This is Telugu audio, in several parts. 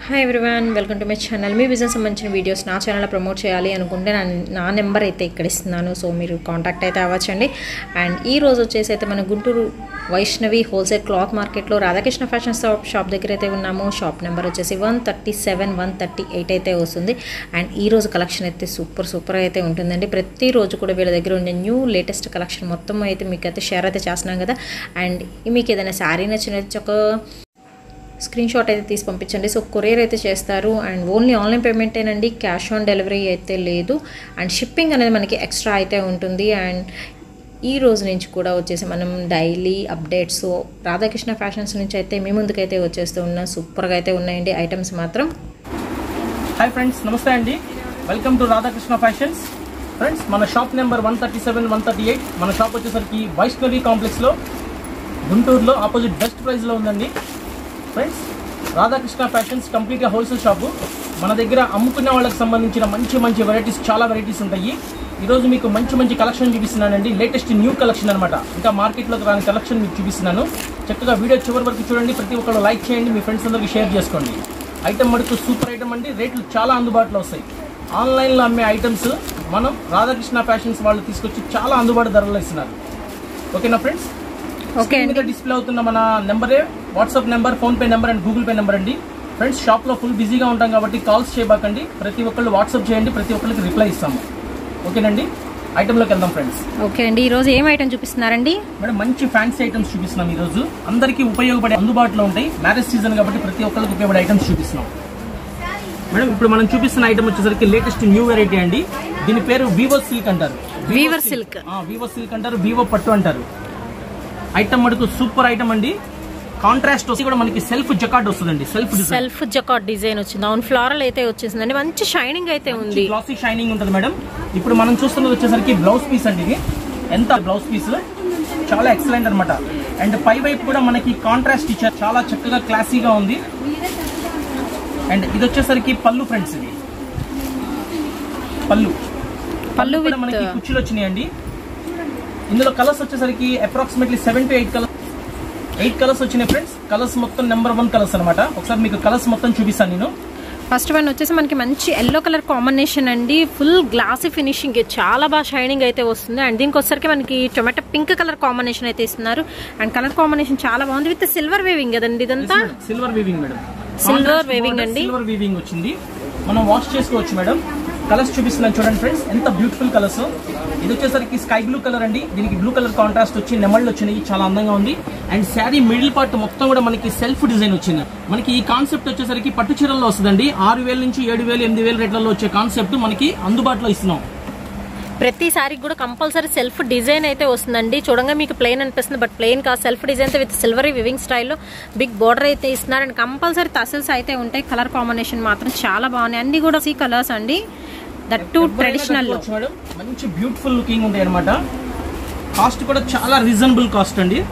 Hi everyone welcome to my channel మీ బిజినెస్ సంబంధించిన వీడియోస్ నా ఛానల్లో ప్రమోట్ చేయాలి అనుకుంటే నా నా నెంబర్ అయితే ఇక్కడ ఇస్తున్నాను సో మీరు కాంటాక్ట్ అయితే అవ్వచ్చండి అండ్ ఈ రోజు వచ్చేసి అయితే మన గుంటూరు వైష్ణవి హోల్సేల్ క్లాత్ మార్కెట్లో రాధాకృష్ణ ఫ్యాషన్ షాప్ షాప్ దగ్గర అయితే ఉన్నాము షాప్ నెంబర్ వచ్చేసి one thirty seven one thirty eight అయితే వస్తుంది అండ్ ఈ రోజు కలెక్షన్ అయితే సూపర్ సూపర్ అయితే ఉంటుందండి ప్రతిరోజు కూడా వీళ్ళ దగ్గర ఉండే న్యూ లేటెస్ట్ కలెక్షన్ మొత్తం అయితే మీకు అయితే షేర్ అయితే చేస్తున్నాం కదా అండ్ మీకు ఏదైనా శారీ నచ్చినది ఒక స్క్రీన్ షాట్ అయితే తీసి పంపించండి సో కొరియర్ అయితే చేస్తారు అండ్ ఓన్లీ ఆన్లైన్ పేమెంటేనండి క్యాష్ ఆన్ డెలివరీ అయితే లేదు అండ్ షిప్పింగ్ అనేది మనకి ఎక్స్ట్రా అయితే ఉంటుంది అండ్ ఈ రోజు నుంచి కూడా వచ్చేసి మనం డైలీ అప్డేట్స్ రాధాకృష్ణ ఫ్యాషన్స్ నుంచి అయితే మీ ముందుకైతే వచ్చేస్తూ ఉన్నాం సూపర్గా అయితే ఉన్నాయండి ఐటమ్స్ మాత్రం హాయ్ ఫ్రెండ్స్ నమస్తే అండి welcome to Radhakrishna Fashions friends మన shop number one thirty seven one thirty eight మన షాప్ వచ్చేసరికి వైష్ణవి కాంప్లెక్స్లో గుంటూరులో ఆపోజిట్ బెస్ట్ ప్రైస్లో ఉందండి ఫ్రెండ్స్ రాధాకృష్ణ ఫ్యాషన్స్ కంప్లీట్గా హోల్సేల్ షాపు మన దగ్గర అమ్ముకునే వాళ్ళకి సంబంధించిన మంచి మంచి వెరైటీస్ చాలా వెరైటీస్ ఉంటాయి ఈరోజు మీకు మంచి మంచి కలెక్షన్ చూపిస్తున్నానండి లేటెస్ట్ న్యూ కలెక్షన్ అనమాట ఇంకా మార్కెట్లోకి రాని కలెక్షన్ మీకు చూపిస్తున్నాను చక్కగా వీడియో చివరి వరకు చూడండి ప్రతి ఒక్కరు లైక్ చేయండి మీ ఫ్రెండ్స్ అందరికీ షేర్ చేసుకోండి ఐటమ్ మటుకు సూపర్ ఐటమ్ అండి రేట్లు చాలా అందుబాటులో వస్తాయి ఆన్లైన్లో అమ్మే ఐటమ్స్ మనం రాధాకృష్ణ ఫ్యాషన్స్ వాళ్ళు తీసుకొచ్చి చాలా అందుబాటు ధరలో ఇస్తున్నారు ఓకేనా ఫ్రెండ్స్ ఓకే స్క్రీన్ మీద డిస్ప్లే అవుతున్న మన నెంబరే WhatsApp number PhonePe number and Google Pay number అండి ఫ్రెండ్స్ షాప్ లో ఫుల్ బిజీగా ఉంటాం కాబట్టి కాల్స్ చేయబాకండి ప్రతి ఒక్కళ్ళు వాట్సాప్ చేయండి ప్రతి ఒక్కరికి రిప్లై ఇస్తాము ఓకేనండి ఐటెంలోకి వెళ్దాం ఫ్రెండ్స్ ఓకే అండి ఈరోజు ఏం ఐటమ్ చూపిస్తున్నారండి మేడం మంచి ఫ్యాన్సీ ఐటమ్స్ చూపిస్తున్నాం ఈ రోజు అందరికీ ఉపయోగపడే అందుబాటులో ఉంటాయి మ్యారేజ్ సీజన్ కాబట్టి ప్రతి ఒక్కరికి ఉపయోగపడే ఐటమ్స్ చూపిస్తున్నాం మేడం ఇప్పుడు మనం చూపిస్తున్న ఐటమ్ వచ్చేసరికి లేటెస్ట్ న్యూ వెరైటీ అండి దీని పేరు వివో సిల్క్ అంటారు వీవర్ సిల్క్ వివో సిల్క్ అంటారు వివో పట్టు అంటారు ఐటమ్ మటుకు సూపర్ ఐటమ్ అండి కాంట్రాస్ట్ వచ్చి కూడా మనకి సెల్ఫ్ జకాట్ వస్తుందండి self design self jacquard design వచ్చింది అవును ఫ్లారల్ అయితే వచ్చేసిందండి మంచి షైనింగ్ అయితే ఉంది గ్లాసీ షైనింగ్ ఉంటుంది మేడం ఇప్పుడు మనం చూస్తున్నది వచ్చేసరికి బ్లౌజ్ పీస్ అండి ఇది ఎంత బ్లౌజ్ పీస్ చాలా ఎక్సలెంట్ అన్నమాట అండ్ పై వైపు కూడా మనకి కాంట్రాస్ట్ ఇచ్చారు చాలా చక్కగా క్లాసీగా ఉంది అండ్ ఇది వచ్చేసరికి పళ్ళు ఫ్రెండ్స్ ఇది పళ్ళు పళ్ళు కూడా with- మనకి కుర్చీలు వచ్చినాయండి ఇందులో కలర్స్ వచ్చేసరికి approximately seven to eight colours eight colours వచ్చినాయి ఫ్రెండ్స్ కలర్స్ మొత్తం నెంబర్ వన్ కలర్స్ అనమాట ఒకసారి మీకు కలర్స్ మొత్తం చూపిస్తాను నేను ఫస్ట్ వన్ వచ్చేసి మనకి మంచి ఎల్లో కలర్ కాంబినేషన్ అండి ఫుల్ గ్లాసీ ఫినిషింగ్ చాలా బాగా షైనింగ్ అయితే వస్తుంది అండ్ దీనికి వచ్చరికి మనకి టొమాటో పింక్ కలర్ కాంబినేషన్ అయితే ఇస్తున్నారు అండ్ కలర్ కాంబినేషన్ చాలా బాగుంది విత్ సిల్వర్ వేవింగ్ కదండి ఇదంతా silver weaving madam Silver weaving అండి. సిల్వర్ వీవింగ్ వచ్చింది మనం వాష్ చేసుకోవచ్చు మేడం కలర్స్ చూపిస్తున్నాను చూడండి ఫ్రెండ్స్ ఎంత బ్యూటిఫుల్ కలర్స్ ఇది వచ్చేసరికి స్కై బ్లూ కలర్ అండి దీనికి బ్లూ కలర్ కాంట్రాస్ట్ వచ్చి నెమళ్ళు వచ్చినాయి చాలా అందంగా ఉంది అండ్ శారీ మిడిల్ పార్ట్ మొత్తం కూడా మనకి సెల్ఫ్ డిజైన్ వచ్చింది మనకి ఈ కాన్సెప్ట్ వచ్చేసరికి పట్టు చీరల్లో వస్తుందండి ఆరు వేల నుంచి ఏడు వేలు ఎనిమిది వేల రేట్లలో వచ్చే కాన్సెప్ట్ మనకి అందుబాటులో ఇస్తున్నాం ప్రతి సారికి కూడా కంపల్సరీ సెల్ఫ్ డిజైన్ అయితే వస్తుందండి చూడంగా మీకు ప్లెయిన్ అనిపిస్తుంది బట్ ప్లెయిన్ కాదు self design with silvery weaving స్టైల్లో బిగ్ బోర్డర్ అయితే ఇస్తున్నారు అండ్ కంపల్సరీ తసిల్స్ అయితే ఉంటాయి కలర్ కాంబినేషన్ మాత్రం చాలా బాగున్నాయి అన్ని కూడా సీ కలర్స్ అండి దట్ టు ట్రెడిషనల్ లో కట్టుకోవచ్చు మేడం మంచి బ్యూటిఫుల్ లుకింగ్ ఉంటాయి అనమాట కాస్ట్ కూడా చాలా రీజనబుల్ కాస్ట్ అండి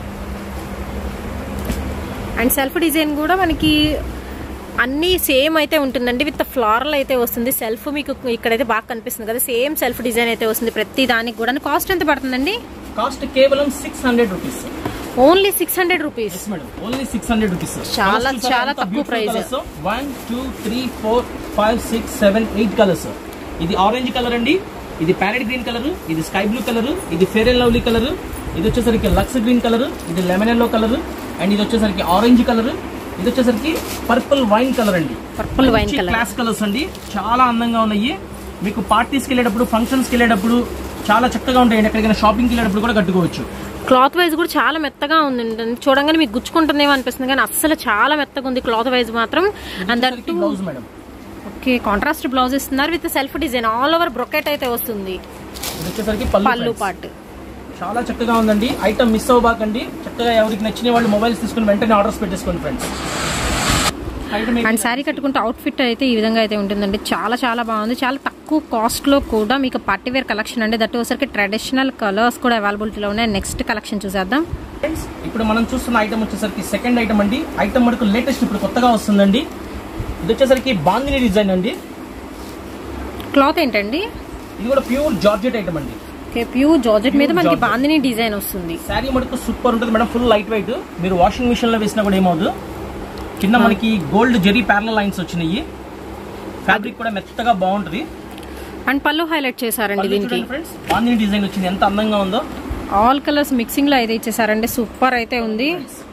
అండ్ సెల్ఫ్ డిజైన్ కూడా మనకి అన్ని సేమ్ అయితే ఉంటుందండి విత్ ఫ్లారల్ అయితే వస్తుంది సెల్ఫ్ మీకు ఇక్కడైతే బాగా కనిపిస్తుంది కదా సేమ్ సెల్ఫ్ డిజైన్ అయితే వస్తుంది ప్రతి దానికి కూడా కాస్ట్ ఎంత పడుతుందండి కాస్ట్ కేవలం six hundred rupees only six hundred rupees madam only six hundred rupees చాలా, చాలా తక్కువ price. One two three four five six seven eight colours ఇది ఆరెంజ్ కలర్ అండి ఇది ప్యారెట్ గ్రీన్ కలర్ ఇది స్కై బ్లూ కలర్ ఇది ఫెయిర్ అండ్ లవ్లీ కలర్ ఇది వచ్చేసరికి లక్స్ గ్రీన్ కలర్ ఇది లెమన్ ఎల్లో కలర్ అండ్ ఇది వచ్చేసరికి ఆరెంజ్ కలర్ ఇది వచ్చేసరికి పర్పుల్ వైన్ కలర్ అండి purple wine colour class colours అండి చాలా అందంగా ఉన్నాయి మీకు పార్టీస్కి వెళ్ళేటప్పుడు ఫంక్షన్స్కి వెళ్ళేటప్పుడు చాలా చక్కగా ఉంటాయండి ఎక్కడికైనా షాపింగ్కి వెళ్ళేటప్పుడు కూడా కట్టుకోవచ్చు క్లాత్ వైజ్ కూడా చాలా మెత్తగా ఉంది చూడంగానే మీకు గుచ్చుకుంటుందేమో అనిపిస్తుంది కానీ అస్సలు చాలా మెత్తగా ఉంది క్లాత్ వైజ్ మాత్రం and that blouse madam okay contrast blouse ఇస్తున్నారు with self design all over brocade అయితే వస్తుంది ఇది వచ్చేసరికి పళ్ళు పళ్ళు friends. పాటు చాలా చక్కగా ఉందండి ఐటమ్ మిస్ అవ్వబాకండి చక్కగా ఎవరికి నచ్చిన వాళ్ళు మొబైల్స్ తీసుకుని వెంటనే ఆర్డర్స్ పెట్టేసుకోండి ఫ్రెండ్స్ ఐటమ్ అండ్ శారీ కట్టుకుంటే అవుట్ ఫిట్ అయితే ఈ విధంగా అయితే ఉంటుందండి చాలా చాలా బాగుంది చాలా తక్కువ కాస్ట్ లో కూడా మీకు పార్టీ వేర్ కలెక్షన్ అండి దట్ వచ్చరికి ట్రెడిషనల్ కలర్స్ కూడా అవైలబిలిటీలో ఉన్నాయి నెక్స్ట్ కలెక్షన్ చూసేద్దాం ఫ్రెండ్స్ ఇప్పుడు మనం చూస్తున్న ఐటమ్ వచ్చేసరికి సెకండ్ ఐటమ్ అండి ఐటమ్ మనకు లేటెస్ట్ ఇప్పుడు కొత్తగా వస్తుందండి ఇది వచ్చేసరికి బాందిని డిజైన్ అండి క్లాత్ ఏంటండి ఇది కూడా ప్యూర్ జార్జెట్ ఐటమ్ అండి ఓకే ప్యూర్ జార్జెట్ మీద మనకి Georgette. బాందిని డిజైన్ వస్తుంది శారీ మటుకు సూపర్ ఉంటుంది మేడం ఫుల్ లైట్ వెయిట్ మీరు వాషింగ్ మిషన్ లో వేసినా కూడా ఏమవుదు కింద మనకి గోల్డ్ జెరీ ప్యారల లైన్స్ వచ్చినాయి ఫ్యాబ్రిక్ కూడా మెత్తగా బాగుంటుంది అండ్ పళ్ళు హైలైట్ చేశారండి పళ్ళు దీనికి చూడండి ఫ్రెండ్స్ బాందిని డిజైన్ వచ్చింది ఎంత అందంగా ఉందో ఆల్ కలర్స్ మిక్సింగ్ లో అయితే ఇచ్చేసారండి సూపర్ అయితే ఉంది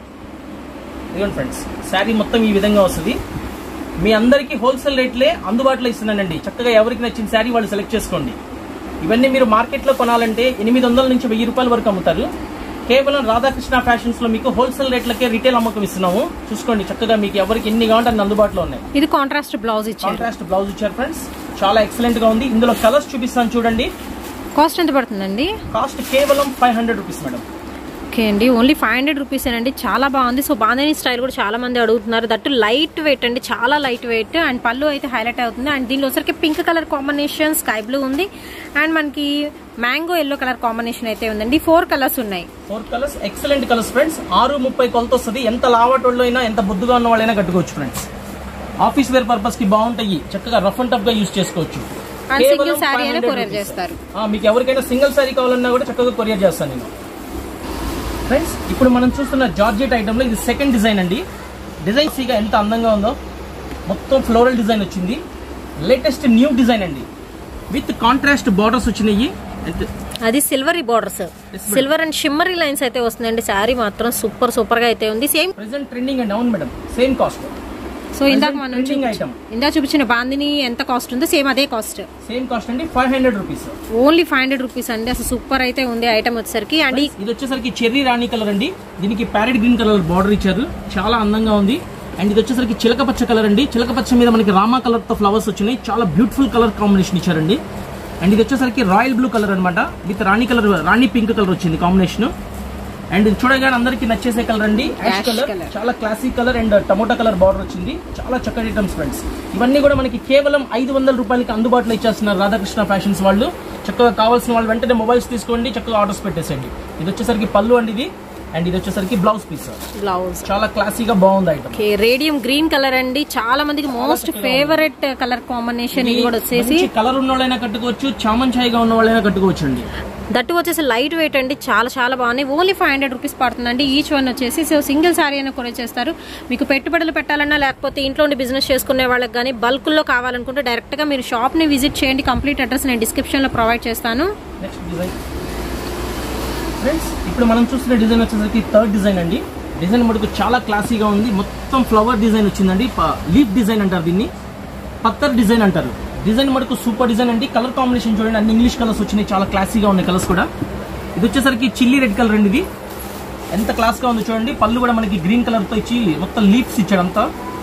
ఇదిగోండి ఫ్రెండ్స్ శారీ మొత్తం ఈ విధంగా వస్తుంది మీ అందరికీ హోల్సేల్ రేట్లే అందుబాటులో ఇస్తున్నానండి చక్కగా ఎవరికి నచ్చిన శారీ వాళ్ళు సెలెక్ట్ చేసుకోండి ఇవన్నీ మీరు మార్కెట్లో కొనాలంటే ఎనిమిది వందల నుంచి వెయ్యి రూపాయల వరకు అమ్ముతారు కేవలం రాధాకృష్ణ ఫ్యాషన్స్ లో మీకు హోల్సేల్ రేట్లకే రిటైల్ అమ్మకం ఇస్తున్నాము చూసుకోండి చక్కగా మీకు ఎవరికి ఎన్ని కావాలంటే అన్ని అందుబాటులో ఉన్నాయి ఇది కాంట్రాస్ట్ బ్లౌజ్ ఇచ్చారు కాంట్రాస్ట్ బ్లౌజ్ ఇచ్చారు ఫ్రెండ్స్ చాలా ఎక్సలెంట్ గా ఉంది ఇందులో కలర్స్ చూపిస్తాను చూడండి కాస్ట్ ఎంత పడుతుందండి కాస్ట్ కేవలం five hundred rupees madam okay అండి ఓన్లీ ఫైవ్ హండ్రెడ్ రూపీస్ అండి చాలా బాగుంది సో బాంధని స్టైల్ కూడా చాలా మంది అడుగుతున్నారు దట్టు లైట్ వెయిట్ అండి చాలా లైట్ వెయిట్ అండ్ పళ్ళు అయితే హైలైట్ అవుతుంది అండ్ దీనిలో వచ్చరికి pink colour combination sky blue ఉంది అండ్ మనకి మ్యాంగో ఎల్లో కలర్ కాంబినేషన్ అయితే ఉందండి ఫోర్ కలర్స్ ఉన్నాయి four colours excellent colours friends ఆరు ముప్పై కొలత వస్తుంది ఎంత లావటోళ్ళు అయినా ఎంత బొద్దుగా ఉన్న వాళ్ళైనా కట్టుకోవచ్చు ఫ్రెండ్స్ ఆఫీస్ వేర్ పర్పస్ కి బాగుంటాయి చక్కగా రఫ్ అండ్ టఫ్ గా యూస్ చేసుకోవచ్చు అండ్ కేవలం సింగిల్ శారీ అయినా 500 కొరియర్ rupees. చేస్తారు ఆ, మీకు ఎవరికైనా సింగిల్ శారీ కావాలన్నా కూడా చక్కగా కొరియర్ చేస్తాను నేను ఫ్రెండ్స్ ఇప్పుడు మనం చూస్తున్న జార్జెట్ ఐటమ్ లో ఇది సెకండ్ డిజైన్ అండి డిజైన్ సీగా ఎంత అందంగా ఉందో మొత్తం ఫ్లోరల్ డిజైన్ వచ్చింది లేటెస్ట్ న్యూ డిజైన్ అండి విత్ కాంట్రాస్ట్ బార్డర్స్ వచ్చినాయి ఎంత- అది silvery borders silver and shimmery lines అయితే వస్తుందండి శారీ మాత్రం సూపర్ సూపర్ గా అయితే ఉంది సేమ్ ప్రెసెంట్ ట్రెండింగ్ అండి అవును మేడం సేమ్ కాస్ట్ సో ఇందాక మనం ట్రెండింగ్ చూపించ- ఐటమ్ ఇందాక చూపించిన బాందిని ఎంత కాస్ట్ ఉందో సేమ్ అదే కాస్ట్ సేమ్ కాస్ట్ అండి five hundred rupees only five hundred rupees అండి అసలు సూపర్ అయితే ఉంది ఐటమ్ వచ్చేసరికి అండ్ ఈ- ఇది వచ్చేసరికి చెర్రీ రాణి కలర్ అండి దీనికి ప్యారెట్ గ్రీన్ కలర్ బార్డర్ ఇచ్చారు చాలా అందంగా ఉంది అండ్ ఇది వచ్చేసరికి చిలక పచ్చ కలర్ అండి చిలక పచ్చ మీద మనకి రామా కలర్ తో ఫ్లవర్స్ వచ్చినాయి చాలా బ్యూటిఫుల్ కలర్ కాంబినేషన్ ఇచ్చారండి అండ్ ఇది వచ్చేసరికి రాయల్ బ్లూ కలర్ అన్నమాట with rani colour rani pink colour వచ్చింది కాంబినేషన్ అండ్ ఇది చూడగానే అందరికి నచ్చేసే కలర్ అండి యాష్ Ash కలర్ colour. చాలా classic colour and tomato colour border వచ్చింది చాలా చక్కటి ఐటమ్స్ ఫ్రెండ్స్ ఇవన్నీ కూడా మనకి కేవలం ఐదు వందల రూపాయలకి అందుబాటులో ఇచ్చేస్తున్నారు రాధాకృష్ణ ఫ్యాషన్స్ వాళ్ళు చక్కగా కావాల్సిన వాళ్ళు వెంటనే మొబైల్స్ తీసుకోండి చక్కగా ఆర్డర్స్ పెట్టేసేయండి ఇది వచ్చేసరికి పళ్ళు అండి ఇది అండ్ ఇది వచ్చేసరికి బ్లౌజ్ పీస్ బ్లౌజ్ చాలా క్లాసీగా బాగుంది item okay radium green colour అండి చాలా మందికి మోస్ట్ ఫేవరెట్ కలర్ కాంబినేషన్ ఇది కూడా వచ్చేసి కలర్ ఉన్న వాళ్ళైనా కట్టుకోవచ్చు చామన్ ఛాయిగా ఉన్న వాళ్ళైనా కట్టుకోవచ్చు అండి దట్టు వచ్చేసి లైట్ వెయిట్ అండి చాలా చాలా బాగున్నాయి ఓన్లీ ఫైవ్ హండ్రెడ్ రూపీస్ పడుతుందండి ఈచ్ వన్ వచ్చేసి సో సింగిల్ శారీ అయినా కూడా చేస్తారు మీకు పెట్టుబడులు పెట్టాలన్నా లేకపోతే ఇంట్లో ఉండి బిజినెస్ చేసుకునే వాళ్ళకి కానీ బల్క్లో కావాలనుకుంటే డైరెక్ట్గా మీరు షాప్ని విజిట్ చేయండి కంప్లీట్ అడ్రస్ నేను డిస్క్రిప్షన్లో ప్రొవైడ్ చేస్తాను నెక్స్ట్ డిజైన్ ఫ్రెండ్స్ ఇప్పుడు మనం చూస్తున్న డిజైన్ వచ్చేసరికి థర్డ్ డిజైన్ అండి డిజైన్ మటుకు చాలా క్లాసీగా ఉంది మొత్తం ఫ్లవర్ డిజైన్ వచ్చిందండి లీఫ్ డిజైన్ అంటారు దీన్ని పత్తర్ డిజైన్ అంటారు డిజైన్ మటుకు సూపర్ డిజైన్ అండి కలర్ కాంబినేషన్ చూడండి అన్ని ఇంగ్లీష్ కలర్స్ వచ్చినాయి చాలా క్లాసీగా ఉన్నాయి కలర్స్ కూడా ఇది వచ్చేసరికి చిల్లీ రెడ్ కలర్ అండి ఇది ఎంత క్లాస్ గా ఉంది చూడండి పళ్ళు కూడా మనకి గ్రీన్ కలర్ తో ఇచ్చి మొత్తం లీఫ్స్ ఇచ్చాడు అంతా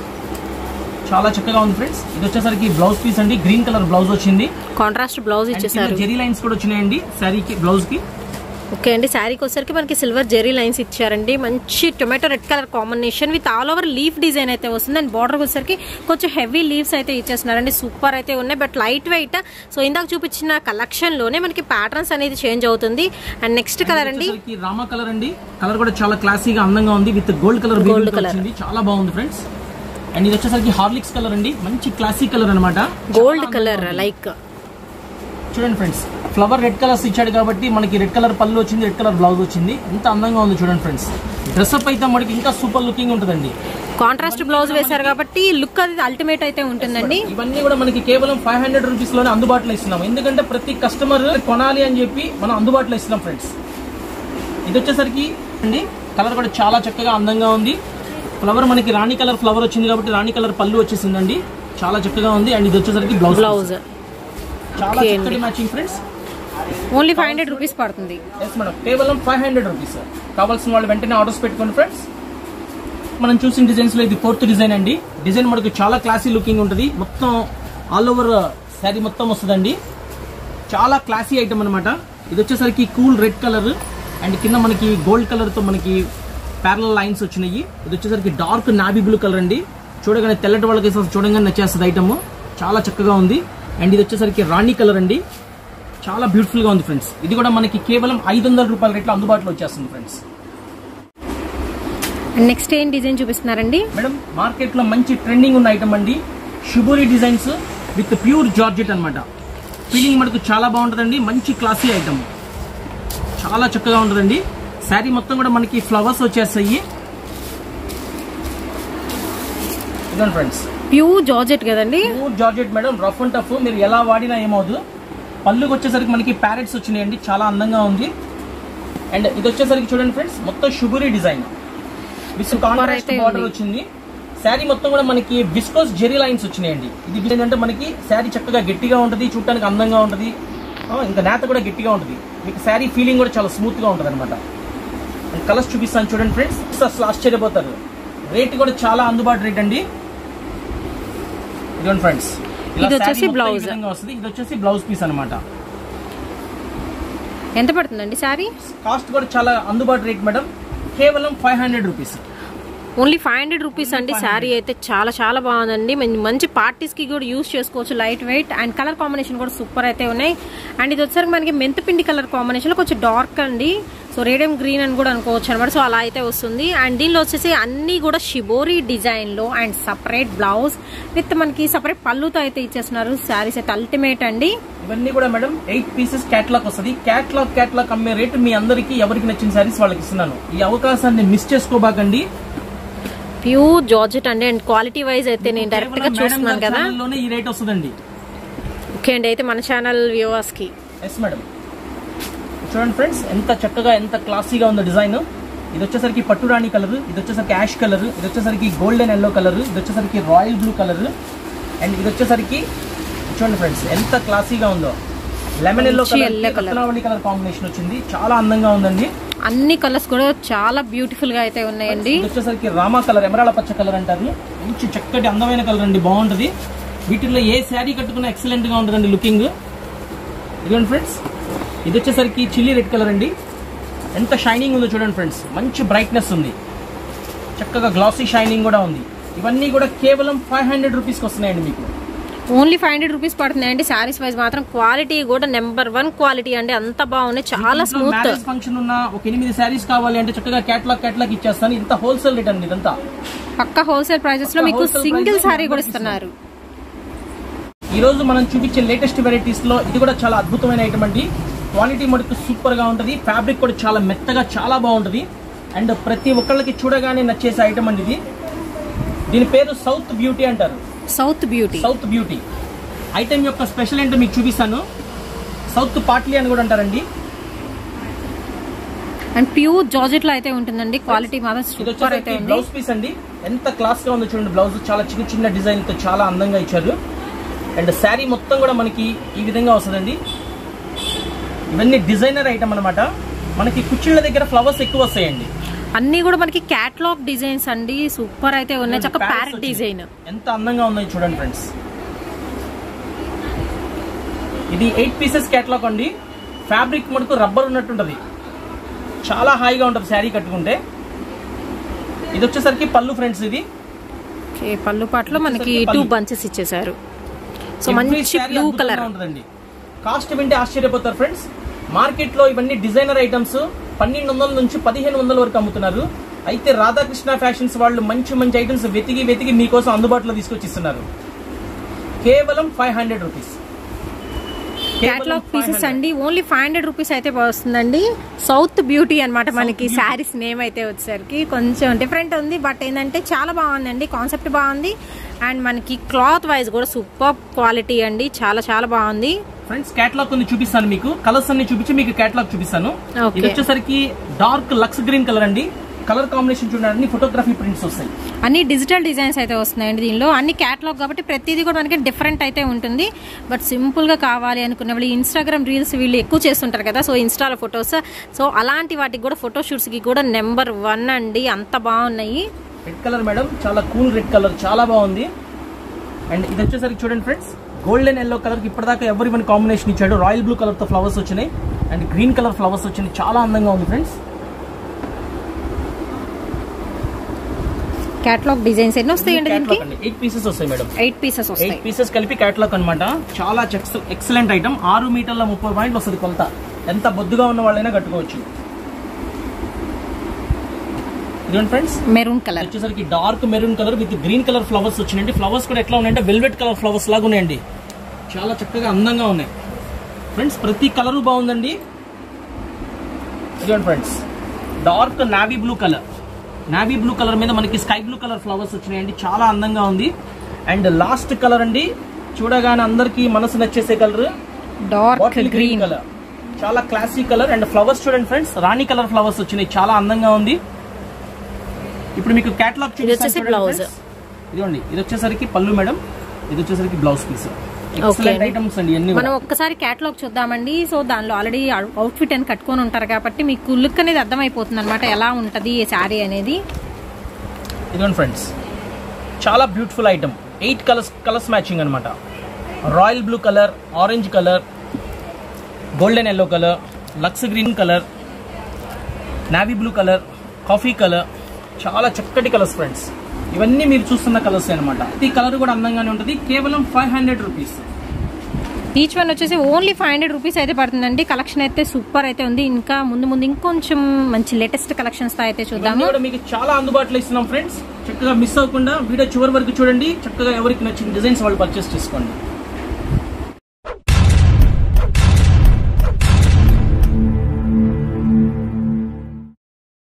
చాలా చక్కగా ఉంది ఫ్రెండ్స్ ఇది వచ్చేసరికి బ్లౌజ్ పీస్ అండి గ్రీన్ కలర్ బ్లౌజ్ వచ్చింది కాంట్రాస్ట్ బ్లౌజ్ ఇచ్చేసారు జెరీ లైన్స్ కూడా వచ్చినాయండి శారీకి బ్లౌజ్ కి ఓకే అండి శారీకి వచ్చేసరికి మనకి సిల్వర్ జెరీ లైన్స్ ఇచ్చారండి మంచి tomato red colour combination with all over leaf design అయితే వస్తుంది అండ్ బార్డర్ వచ్చేసరికి కొంచెం హెవీ లీవ్స్ అయితే ఇచ్చేస్తున్నారండి సూపర్ అయితే ఉన్నాయి బట్ లైట్ వెయిట్ సో ఇందాక చూపించిన కలెక్షన్ లోనే మనకి ప్యాటర్న్స్ అనేది చేంజ్ అవుతుంది అండ్ నెక్స్ట్ కలర్ అండి వచ్చేసరికి రామా కలర్ అండి కలర్ కూడా చాలా క్లాసీగా అందంగా ఉంది with gold colour Gold colour. వచ్చింది చాలా బాగుంది ఫ్రెండ్స్ అండ్ ఇది వచ్చేసరికి హార్లిక్స్ కలర్ అండి మంచి క్లాసిక్ కలర్ అన్నమాట గోల్డ్ కలర్ లైక్ చూడండి ఫ్రెండ్స్ ఫ్లవర్ రెడ్ కలర్స్ ఇచ్చాడు కాబట్టి మనకి రెడ్ కలర్ పళ్ళు వచ్చింది రెడ్ కలర్ బ్లౌజ్ వచ్చింది ఎంత అందంగా ఉంది చూడండి ఫ్రెండ్స్ డ్రెస్అప్ అయితే మనకి ఇంకా సూపర్ లుకింగ్ ఉంటుందండి కాంట్రాస్ట్ బ్లౌజ్ వేశారు కాబట్టి లుక్ అది అల్టిమేట్ అయితే ఉంటుందండి ఇవన్నీ కూడా మనకి కేవలం ఫైవ్ హండ్రెడ్ రూపీస్ లోనే అందుబాటులో ఇస్తున్నాం ఎందుకంటే ప్రతి కస్టమర్ కొనాలి అని చెప్పి మనం అందుబాటులో ఇస్తున్నాం ఫ్రెండ్స్ ఇది వచ్చేసరికి అండి కలర్ కూడా చాలా చక్కగా అందంగా ఉంది ఫ్లవర్ మనకి రాణి కలర్ ఫ్లవర్ వచ్చింది కాబట్టి రాణి కలర్ పళ్ళు వచ్చేసిందండి చాలా చక్కగా ఉంది అండ్ ఇది వచ్చేసరికి బ్లౌజ్ బ్లౌజ్ చాలా Okay చక్కటి అండి. Matching friends only five hundred rupees పడుతుంది ఎస్ మేడం కేవలం ఫైవ్ హండ్రెడ్ రూపీస్ కావాల్సిన వాళ్ళు వెంటనే ఆర్డర్స్ పెట్టుకోండి ఫ్రెండ్స్ మనం చూసిన డిజైన్స్ లో ఇది ఫోర్త్ డిజైన్ అండి డిజైన్ మనకు చాలా క్లాసీ లుకింగ్ ఉంటుంది మొత్తం ఆల్ ఓవర్ శారీ మొత్తం వస్తుందండి చాలా క్లాసీ ఐటమ్ అనమాట ఇది వచ్చేసరికి కూల్ రెడ్ కలర్ అండ్ కింద మనకి గోల్డ్ కలర్ తో మనకి ప్యారల్ లైన్స్ వచ్చినాయి ఇది వచ్చేసరికి డార్క్ నాబీ బ్లూ కలర్ అండి చూడగానే తెల్లటి వాళ్ళకి అసలు చూడగానే నచ్చేస్తుంది ఐటమ్ చాలా చక్కగా ఉంది అండ్ ఇది వచ్చేసరికి రాణి కలర్ అండి చాలా బ్యూటిఫుల్ గా ఉంది ఫ్రెండ్స్ ఇది కూడా మనకి కేవలం ఐదు వందల రూపాయల రేట్లో అందుబాటులో వచ్చేస్తుంది ఫ్రెండ్స్ అండ్ నెక్స్ట్ ఏం డిజైన్ చూపిస్తున్నారండి మేడం మార్కెట్ లో మంచి ట్రెండింగ్ ఉన్న ఐటమ్ అండి shibori designs with pure georgette అన్నమాట ఫీలింగ్ మనకు చాలా బాగుంటుందండి మంచి క్లాసీ ఐటమ్ చాలా చక్కగా ఉంటుందండి శారీ మొత్తం కూడా మనకి ఫ్లవర్స్ వచ్చేస్తాయి ఇదిగోండి ఫ్రెండ్స్ ప్యూర్ జార్జెట్ కదండి pure georgette madam rough and tough మీరు ఎలా వాడినా ఏమవుదు పళ్ళుకి వచ్చేసరికి మనకి ప్యారెట్స్ వచ్చినాయండి చాలా అందంగా ఉంది అండ్ ఇది వచ్చేసరికి చూడండి ఫ్రెండ్స్ మొత్తం shibori design with Super contrast అయితే బార్డర్ ఉంది. వచ్చింది శారీ మొత్తం కూడా మనకి విస్కోస్ జెరీ లైన్స్ వచ్చినాయండి ఇది ఏంటంటే మనకి శారీ చక్కగా గట్టిగా ఉంటుంది చూడటానికి అందంగా ఉంటుంది ఆ, ఇంకా నేత కూడా గట్టిగా ఉంటుంది మీకు శారీ ఫీలింగ్ కూడా చాలా స్మూత్ గా ఉంటుంది అనమాట కలర్స్ చూపిస్తాను చూడండి ఫ్రెండ్స్ అసలు ఆశ్చర్యపోతారు రేట్ కూడా చాలా అందుబాటు రేట్ అండి ఇదిగోండి ఫ్రెండ్స్ ఇలా ఇది వచ్చేసి శారీ మొత్తం ఈ blouse. విధంగా వస్తుంది ఇది వచ్చేసి బ్లౌజ్ పీస్ అన్నమాట ఎంత పడుతుందండి శారీ కాస్ట్ కూడా చాలా అందుబాటు రేట్ మేడం కేవలం five hundred rupees only five hundred rupees అండి శారీ అయితే చాలా చాలా బాగుందండి మం- మంచి పార్టీస్ కి కూడా యూస్ చేసుకోవచ్చు light weight and colour combination కూడా సూపర్ అయితే ఉన్నాయి అండ్ ఇది వచ్చేసరికి మనకి మెంతపిండి కలర్ కాంబినేషన్ లో కొంచెం డార్క్ అండి సో రేడియం గ్రీన్ అని కూడా అనుకోవచ్చు అనమాట సో అలా అయితే వస్తుంది అండ్ దీనిలో వచ్చేసి అన్ని కూడా షిబోరి డిజైన్ లో అండ్ సపరేట్ బ్లౌజ్ విత్ మనకి సపరేట్ పళ్ళుతో అయితే ఇచ్చేస్తున్నారు శారీస్ అయితే అల్టిమేట్ అండి ఇవన్నీ కూడా మేడం ఎయిట్ పీసెస్ క్యాట్లాగ్ వస్తుంది క్యాట్లాగ్ క్యాట్లాగ్ అమ్మే రేటు మీ అందరికి ఎవరికి నచ్చిన శారీస్ వాళ్ళకి ఇస్తున్నాను ఈ అవకాశాన్ని మిస్ చేసుకోబాకండి ప్యూర్ జార్జెట్ అండి అండ్ క్వాలిటీ వైజ్ అయితే నేను డైరెక్ట్ గా చూస్తున్నాను కదా లోనే ఈ రేట్ వస్తుందండి ఓకే అండి అయితే మన ఛానల్ వ్యూవర్స్ కి ఎస్ మేడం చూడండి ఫ్రెండ్స్ ఎంత చక్కగా ఎంత క్లాసీగా ఉందో డిజైన్ ఇది వచ్చేసరికి పట్టు రాణి కలర్ ఇది వచ్చేసరికి యాష్ కలర్ ఇది వచ్చేసరికి గోల్డెన్ ఎల్లో కలర్ ఇది వచ్చేసరికి రాయల్ బ్లూ కలర్ అండ్ ఇది వచ్చేసరికి చూడండి ఫ్రెండ్స్ ఎంత క్లాసీగా ఉందో లెమన్ ఎల్లో మంచి కలర్ yellow colour. రత్నావళి కలర్ కాంబినేషన్ వచ్చింది చాలా అందంగా ఉందండి అన్ని కలర్స్ కూడా చాలా బ్యూటిఫుల్ గా అయితే ఉన్నాయండి ఇది వచ్చేసరికి రామా కలర్ ఎమరాళ పచ్చ కలర్ అంటారు మంచి చక్కటి అందమైన కలర్ అండి బాగుంటది వీటిల్లో ఏ శారీ కట్టుకున్నా ఎక్సలెంట్ గా ఉంటుందండి లుకింగ్ ఇదిగోండి ఫ్రెండ్స్ ఇది వచ్చేసరికి చిల్లీ రెడ్ కలర్ అండి ఎంత షైనింగ్ ఉందో చూడండి ఫ్రెండ్స్ మంచి బ్రైట్నెస్ ఉంది చక్కగా గ్లాసీ షైనింగ్ కూడా ఉంది ఇవన్నీ కూడా కేవలం ఫైవ్ హండ్రెడ్ రూపీస్కి వస్తున్నాయండి మీకు ఓన్లీ ఫైవ్ హండ్రెడ్ రూపీస్ పడుతున్నాయండి శారీస్ వైజ్ మాత్రం క్వాలిటీ కూడా నెంబర్ వన్ క్వాలిటీ అండి అంత బాగున్నాయి చాలా స్మూత్ మ్యారేజ్ ఫంక్షన్ ఉన్న ఒక ఎనిమిది శారీస్ కావాలి అంటే చక్కగా క్యాట్లాగ్ క్యాట్లాగ్ ఇచ్చేస్తాను ఇంత హోల్సేల్ రేట్ అండి ఇదంతా పక్క హోల్సేల్ ప్రైజెస్ లో పక్కా మీకు wholesale సింగిల్ prices లో శారీ కూడా అందరికీ ఇస్తున్నారు ఈ రోజు మనం చూపించే లేటెస్ట్ వెరైటీస్ లో ఇది కూడా చాలా అద్భుతమైన ఐటమ్ అండి క్వాలిటీ మటుకు సూపర్ గా ఉంటుంది ఫ్యాబ్రిక్ కూడా చాలా మెత్తగా చాలా బాగుంటుంది అండ్ ప్రతి ఒక్కళ్ళకి చూడగానే నచ్చేసే ఐటమ్ అండి ఇది దీని పేరు సౌత్ బ్యూటీ అంటారు south beauty south beauty item యొక్క స్పెషల్ ఏంటో మీకు చూపిస్తాను సౌత్ పాట్లీ అని కూడా అంటారండి అండ్ ప్యూర్ జార్జెట్ లో అయితే ఉంటుందండి క్వాలిటీ మాత్రం ఇది సూపర్ అయితే వచ్చేసరికి ఉంది బ్లౌజ్ పీస్ అండి ఎంత క్లాస్ గా ఉందో చూడండి బ్లౌజ్ చాలా చిన్న చిన్న డిజైన్ తో చాలా అందంగా ఇచ్చారు అండ్ శారీ మొత్తం కూడా మనకి ఈ విధంగా వస్తుందండి ఇవన్నీ డిజైనర్ ఐటమ్ అన్నమాట మనకి కుచ్చిళ్ళ దగ్గర ఫ్లవర్స్ ఎక్కువ వస్తాయండి అన్ని కూడా మనకి క్యాట్లాగ్ డిజైన్స్ అండి సూపర్ అయితే ఉన్నాయి చక్క Parrots ప్యారెట్ వచ్చింది. డిజైన్ ఎంత అందంగా ఉన్నాయి చూడండి ఫ్రెండ్స్ ఇది ఎయిట్ పీసెస్ క్యాట్లాగ్ అండి ఫ్యాబ్రిక్ మనకు రబ్బర్ ఉన్నట్టుంటది చాలా హాయిగా ఉంటుంది శారీ కట్టుకుంటే ఇది వచ్చేసరికి పళ్ళు ఫ్రెండ్స్ ఇది ఓకే పళ్ళు పాటలో మనకి వచ్చేసరికి టూ పళ్ళు. బంచెస్ ఇచ్చేసారు సో Every మంచి saree బ్లూ అద్భుతంగా కలర్ ఉంటుందండి కాస్ట్ వింటే ఆశ్చర్యపోతారు ఫ్రెండ్స్ మార్కెట్ లో ఇవన్నీ డిజైనర్ ఐటమ్స్ పన్నెండు వందల నుంచి పదిహేను వందల వరకు అమ్ముతున్నారు అయితే రాధాకృష్ణ ఫ్యాషన్స్ వాళ్ళు మంచి మంచి ఐటమ్స్ వెతికి వెతికి మీకోసం అందుబాటులో తీసుకొచ్చి ఇస్తున్నారు కేవలం five hundred rupees catalogue pieces అండి ఓన్లీ ఫైవ్ హండ్రెడ్ రూపీస్ అయితే వస్తుందండి సౌత్ బ్యూటీ అన్నమాట మనకి శారీస్ నేమ్ అయితే వచ్చేసరికి కొంచెం డిఫరెంట్ ఉంది బట్ ఏంటంటే చాలా బాగుందండి కాన్సెప్ట్ బాగుంది అండ్ మనకి క్లాత్ వైజ్ కూడా సూపర్ క్వాలిటీ అండి చాలా చాలా బాగుంది ఫ్రెండ్స్ కేటలాగ్ కొన్ని చూపిస్తాను మీకు కలర్స్ అన్ని చూపించి మీకు కేటలాగ్ చూపిస్తాను Okay. ఇది వచ్చేసరికి డార్క్ లక్స్ గ్రీన్ కలర్ అండి కలర్ కాంబినేషన్ చూడండి ఫోటోగ్రఫీ ప్రింట్స్ వస్తాయి అన్ని డిజిటల్ డిజైన్స్ అయితే వస్తున్నాయండి దీనిలో అన్ని క్యాటలాగ్ కాబట్టి ప్రతిదీ కూడా మనకి డిఫరెంట్ అయితే ఉంటుంది బట్ సింపుల్ గా కావాలి అనుకున్న వాళ్ళు ఇన్స్టాగ్రామ్ రీల్స్ వీళ్ళు ఎక్కువ చేస్తుంటారు కదా సో ఇన్స్టాలో ఫొటోస్ సో అలాంటి వాటికి కూడా ఫోటో షూట్స్ కి కూడా నెంబర్ వన్ అండి అంత బాగున్నాయి రెడ్ కలర్ మేడం చాలా కూల్ రెడ్ కలర్ చాలా బాగుంది అండ్ ఇది వచ్చేసరికి చూడండి ఫ్రెండ్స్ గోల్డెన్ ఎల్లో కలర్ కి ఇప్పటిదాకా ఎవరు ఇవన్నీ కాంబినేషన్ ఇచ్చాడు రాయల్ బ్లూ కలర్ తో ఫ్లవర్స్ వచ్చినాయి అండ్ గ్రీన్ కలర్ ఫ్లవర్స్ వచ్చినాయి చాలా అందంగా ఉంది ఫ్రెండ్స్ క్యాటలాగ్ డిజైన్స్ ఎన్ని వస్తాయండి దీనికి ఎయిట్ పీసెస్ వస్తాయి మేడం ఎయిట్ పీసెస్ వస్తాయి ఎయిట్ పీసెస్ కలిపి క్యాటలాగ్ అన్నమాట చాలా ఎక్సలెంట్ ఐటమ్ ఆరు మీటర్ల ముప్పై పాయింట్లు వస్తుంది కొలత ఎంత బొద్దుగా ఉన్న వాళ్ళైనా కట్టుకోవచ్చు ఇదిగోండి ఫ్రెండ్స్ మెరూన్ కలర్ వచ్చేసరికి dark maroon colour with green colour flowers వచ్చినాయండి ఫ్లవర్స్ కూడా ఎట్లా ఉన్నాయంటే వెల్వెట్ కలర్ ఫ్లవర్స్ లాగా ఉన్నాయండి చాలా చక్కగా అందంగా ఉన్నాయి ఫ్రెండ్స్ ప్రతి కలరు బాగుందండి ఇదిగోండి friends dark navy blue colour navy blue colour మీద మనకి స్కై బ్లూ కలర్ ఫ్లవర్స్ వచ్చినాయండి చాలా అందంగా ఉంది అండ్ లాస్ట్ కలర్ అండి చూడగానే అందరికి మనసు నచ్చేసే colour dark bottle green green colour చాలా క్లాసిక్ కలర్ అండ్ ఫ్లవర్స్ చూడండి ఫ్రెండ్స్ రాణి కలర్ ఫ్లవర్స్ వచ్చినాయి చాలా అందంగా ఉంది ఇప్పుడు మీకు కేటలాగ్ ఇది వచ్చేసి blouse. ఇదిగోండి ఇది వచ్చేసరికి పళ్ళు మేడం ఇది వచ్చేసరికి బ్లౌజ్ పీస్ ఎక్సలెంట్ అండి. ఐటమ్స్ అండి అన్ని మనం ఒక్కసారి క్యాటలాగ్ చూద్దామండి సో దానిలో ఆల్రెడీ అవుట్ఫిట్ అని కట్టుకొని ఉంటారు కాబట్టి మీకు లుక్ అనేది అర్థమైపోతుంది అనమాట ఎలా ఉంటది ఈ శారీ అనేది ఇదిగోండి ఫ్రెండ్స్ చాలా beautiful item eight colours colours matching అనమాట royal blue colour orange colour golden yellow colour lux green colour navy blue colour coffee colour చాలా చక్కటి కలర్స్ ఫ్రెండ్స్ ఇవన్నీ మీరు చూస్తున్న కలర్స్ అనమాట ఈ కలర్ కూడా అందంగానే ఉంటుంది కేవలం five hundred rupees each one వచ్చేసి ఓన్లీ ఫైవ్ హండ్రెడ్ రూపీస్ అయితే పడుతుందండి కలెక్షన్ అయితే సూపర్ అయితే ఉంది ఇంకా ముందు ముందు ఇంకొంచెం మంచి లేటెస్ట్ కలెక్షన్స్ తో అయితే ఇవన్నీ చూద్దాము కూడా మీకు చాలా అందుబాటులో ఇస్తున్నాం ఫ్రెండ్స్ చక్కగా మిస్ అవ్వకుండా వీడియో చివరి వరకు చూడండి చక్కగా ఎవరికి నచ్చిన డిజైన్స్ వాళ్ళు పర్చేస్ చేసుకోండి